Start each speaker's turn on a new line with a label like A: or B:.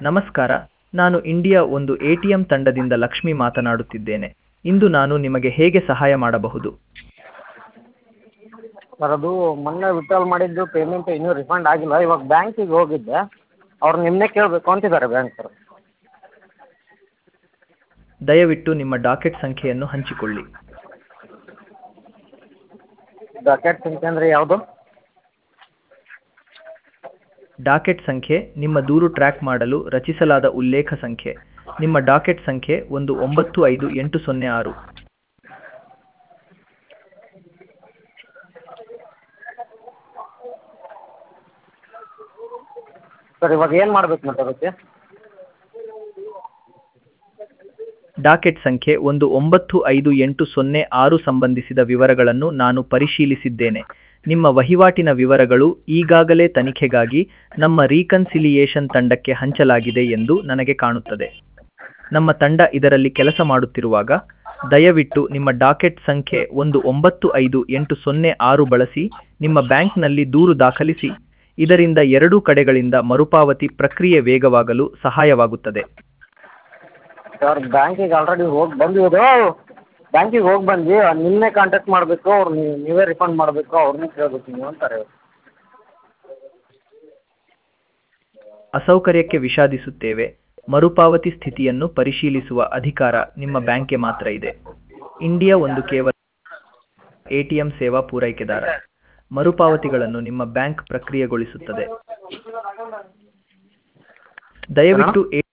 A: ನಮಸ್ಕಾರ ನಾನು ಇಂಡಿಯಾ ಒಂದು ಎ ಟಿ ಎಂ ತಂಡದಿಂದ ಲಕ್ಷ್ಮಿ ಮಾತನಾಡುತ್ತಿದ್ದೇನೆ ಇಂದು ನಾನು ನಿಮಗೆ ಹೇಗೆ ಸಹಾಯ ಮಾಡಬಹುದು
B: ಸರ್ ಅದು ಮೊನ್ನೆ ವಿತ್ಡ್ರಾಲ್ ಮಾಡಿದ್ದು ಪೇಮೆಂಟ್ ಇನ್ನೂ ರಿಫಂಡ್ ಆಗಿಲ್ಲ ಇವಾಗ ಬ್ಯಾಂಕಿಗೆ ಹೋಗಿದ್ದೆ ಅವ್ರು ನಿಮ್ಮನ್ನೇ ಕೇಳಬೇಕು ಅಂತಿದ್ದಾರೆ ಬ್ಯಾಂಕರು
A: ದಯವಿಟ್ಟು ನಿಮ್ಮ ಡಾಕೆಟ್ ಸಂಖ್ಯೆಯನ್ನು ಹಂಚಿಕೊಳ್ಳಿ
B: ಡಾಕೆಟ್ ಸಂಖ್ಯೆ ಅಂದರೆ ಯಾವುದು
A: ಡಾಕೆಟ್ ಸಂಖ್ಯೆ ನಿಮ್ಮ ದೂರು ಟ್ರ್ಯಾಕ್ ಮಾಡಲು ರಚಿಸಲಾದ ಉಲ್ಲೇಖ ಸಂಖ್ಯೆ ನಿಮ್ಮ ಡಾಕೆಟ್ ಸಂಖ್ಯೆ ಒಂದು ಒಂಬತ್ತು ಐದು ಎಂಟು ಸೊನ್ನೆ ಆರು
B: ಸರ್ ಇವಾಗ ಏನು ಮಾಡ್ಬೇಕು ಮತ್ತೆ ಅದಕ್ಕೆ
A: ಡಾಕೆಟ್ ಸಂಖ್ಯೆ ಒಂದು ಒಂಬತ್ತು ಐದು ಎಂಟು ಸೊನ್ನೆ ಆರು ಸಂಬಂಧಿಸಿದ ವಿವರಗಳನ್ನು ನಾನು ಪರಿಶೀಲಿಸಿದ್ದೇನೆ ನಿಮ್ಮ ವಹಿವಾಟಿನ ವಿವರಗಳು ಈಗಾಗಲೇ ತನಿಖೆಗಾಗಿ ನಮ್ಮ ರೀಕನ್ಸಿಲಿಯೇಷನ್ ತಂಡಕ್ಕೆ ಹಂಚಲಾಗಿದೆ ಎಂದು ನನಗೆ ಕಾಣುತ್ತದೆ ನಮ್ಮ ತಂಡ ಇದರಲ್ಲಿ ಕೆಲಸ ಮಾಡುತ್ತಿರುವಾಗ ದಯವಿಟ್ಟು ನಿಮ್ಮ ಡಾಕೆಟ್ ಸಂಖ್ಯೆ ಒಂದು ಒಂಬತ್ತು ಐದು ಎಂಟು ಸೊನ್ನೆ ಆರು ಬಳಸಿ ನಿಮ್ಮ ಬ್ಯಾಂಕ್ನಲ್ಲಿ ದೂರು ದಾಖಲಿಸಿ ಇದರಿಂದ ಎರಡೂ ಕಡೆಗಳಿಂದ ಮರುಪಾವತಿ ಪ್ರಕ್ರಿಯೆ ವೇಗವಾಗಲು ಸಹಾಯವಾಗುತ್ತದೆ
B: ಸರ್ ಬ್ಯಾಂಕಿಗೆ ಆಲ್ರೆಡಿ ಹೋಗಿ ಬಂದಿದ್ದು ಬ್ಯಾಂಕಿಗೆ ಹೋಗಿ ಬಂದು ನಿನ್ನೆ ಕಾಂಟ್ಯಾಕ್ಟ್ ಮಾಡಬೇಕು ಅವ್ರು ನೀವು ನೀವೇ ರಿಫಂಡ್ ಮಾಡಬೇಕು ಅವ್ರನ್ನೇ ಕೇಳಬೇಕು ನೀವು ಅಂತಾರೆ
A: ಅಸೌಕರ್ಯಕ್ಕೆ ವಿಷಾದಿಸುತ್ತೇವೆ ಮರುಪಾವತಿ ಸ್ಥಿತಿಯನ್ನು ಪರಿಶೀಲಿಸುವ ಅಧಿಕಾರ ನಿಮ್ಮ ಬ್ಯಾಂಕ್ಗೆ ಮಾತ್ರ ಇದೆ ಇಂಡಿಯಾ ಒಂದು ಕೇವಲ ಎಟಿಎಂ ಸೇವಾ ಪೂರೈಕೆದಾರ ಮರುಪಾವತಿಗಳನ್ನು ನಿಮ್ಮ ಬ್ಯಾಂಕ್ ಪ್ರಕ್ರಿಯೆಗೊಳಿಸುತ್ತದೆ ದಯವಿಟ್ಟು